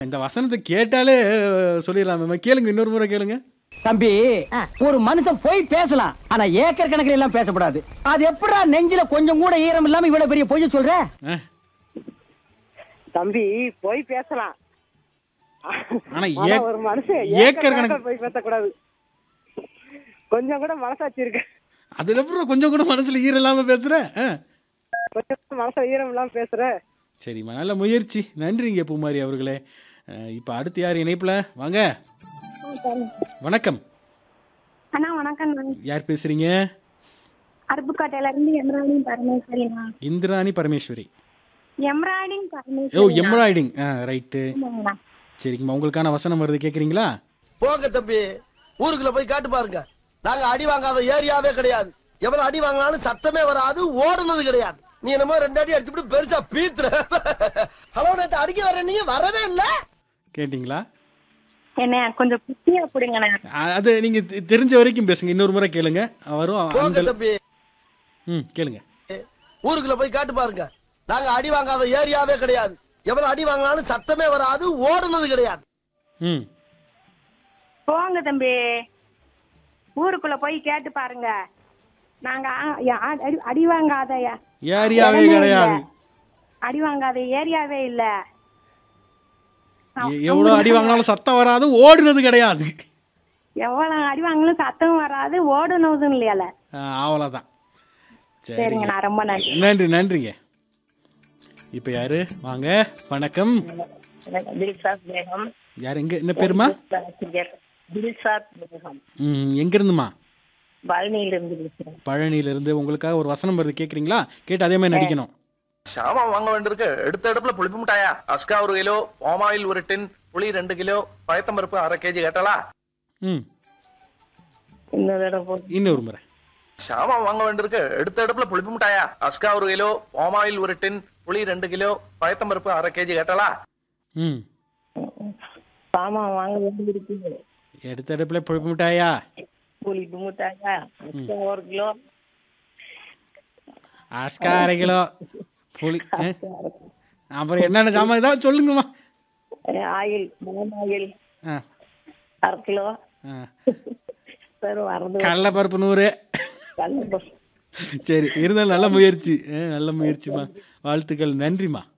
இந்த வசனத்தை கேட்டாலே சொல்லிடலாமே கேளுங்க இன்னொரு முறை கேளுங்க தம்பி ஒரு மனுஷன் போய் பேசலாம் ஆனா ஏக்கர் கணக்கில் எல்லாம் பேசக்கூடாது அது எப்படா நெஞ்சில கொஞ்சம் கூட ஈரம் இல்லாம இவ்வளவு பெரிய பொய்ய சொல்ற ஆ, தம்பி போய் பேசலாம் ஆனா ஆனா ஏக்- ஒரு மனுஷன் ஏக்கர் ஏக்கர் கணக்கு- கணக்கு போய் பேசக்கூடாது கொஞ்சம் கூட மனசாட்சி இருக்கு அதுல அப்புறம் கொஞ்சம் கூட மனசுல ஈரம் இல்லாம பேசுற ஆ. கொஞ்சம் கூட மனசுல ஈரம் இல்லாம பேசுற சரிம்மா நல்ல முயற்சி நன்றிங்க பூமாரி அவர்களே அஹ், இப்ப அடுத்து யார் இணைப்புல வாங்க வணக்கம் அண்ணா வணக்கம் நான் யார் பேசுறீங்க அருப்புக்கோட்டையில இருந்து எம்ராய்டிங் பரமேஸ்வரிண்ணா இந்திராணி பரமேஸ்வரி எம்ராய்டிங் ஓ பரமேஸ்வரி எம்ப்ராய்டிங் ஆ ரைட்டு ஆமாங்கண்ணா. சரிங்கம்மா உங்களுக்கான வசனம் வருது கேக்குறீங்களா போங்க தம்பி ஊருக்குள்ள போய் காட்டு பாருங்க நாங்க அடி வாங்காத ஏரியாவே கிடையாது எவ்வளவு அடி வாங்கினாலும் சத்தமே வராது ஓடுனது கிடையாது நீ என்னமோ ரெண்டு அடி அடிச்சுட்டு பெருசா பீத்துற ஹலோ நேத்து அடிக்க வர நீங்க வரவே இல்ல கேட்டிங்களா என்ன கொஞ்சம் குட்டியா பிடிங்கண்ணா அ- அது நீங்க தெ- தெரிஞ்ச வரைக்கும் பேசுங்க இன்னொரு முறை கேளுங்க வரும் போங்க அந்த தம்பி ம் கேளுங்க ஊருக்குள்ள போய் காட்டு பாருங்க நாங்க அடி வாங்காத ஏரியாவே கிடையாது எவ்வளவு அடி வாங்கினாலும் சத்தமே வராது ஓடுனது கிடையாது ம் போங்க தம்பி ஊருக்குள்ள போய் கேட்டு பாருங்க நாங்க ஆ- யா- அடி- அடி வாங்காத யா- ஏரியாவே இடமே கிடையாது இல்ல. அடி வாங்காத ஏரியாவே இல்ல எ- எவ்வளவு அடி வாங்கினாலும் சத்தம் வராது ஓடுனது கிடையாது எவ்வளவு அடி வாங்கினாலும் சத்தம் வராது ஓடுனதும் இல்லையால ஆ, அவ்வளவுதான் சரிங்க சரிங்கண்ணா ரொம்ப நன்றி நன்றி நன்றிங்க இப்ப யாரு வாங்க வணக்கம் தில்சாத் பேகம் யார் எங்க என்ன பேருமா தில்சாத் பேகம் ம் எங்க இருந்துமா பழனியில இருந்து பேசுறேன் பழனியில இருந்து உங்களுக்காக ஒரு வசனம் வருது கேக்குறீங்களா கேட்டு அதே மாதிரி நடிக்கணும் சாமான் வாங்க வேண்டியிருக்கு எடுத்த அடுப்புல புளிப்பு மிட்டாயா அஸ்கா ஒரு கிலோ பாமாயில் ஒரு டின் புளி ரெண்டு கிலோ பயத்தம்பருப்பு அரை கேஜி கேட்டலா ம் இன்னொரு தடவை போட்டு இன்னொரு முறை சாமான் வாங்க வேண்டியிருக்கு எடுத்த அடுப்புல புளிப்பு மிட்டாயா அஸ்கா ஒரு கிலோ பாமாயில் ஒரு டின் புளி ரெண்டு கிலோ பயத்தம்பருப்பு அரை கேஜி கேட்டலா ம் சாமான் வாங்க வேண்டி இருக்குது எடுத்த அடுப்புல புழுப்பு மிட்டாயா புளிப்பு முட்டாயா ஒரு கிலோ அஸ்கா அரை கிலோ புளி ஆ? அப்புறம் என்னென்ன ஜாமான் ஏதாவது சொல்லுங்கம்மா ஆயில் பாம் ஆயில் ஆ அரை கிலோ ஆ சார் வரது கடலைப்பருப்பு நூறு கடலை சரி இருந்தாலும் நல்ல முயற்சி ஆ, நல்ல முயற்சிம்மா வாழ்த்துக்கள் நன்றிம்மா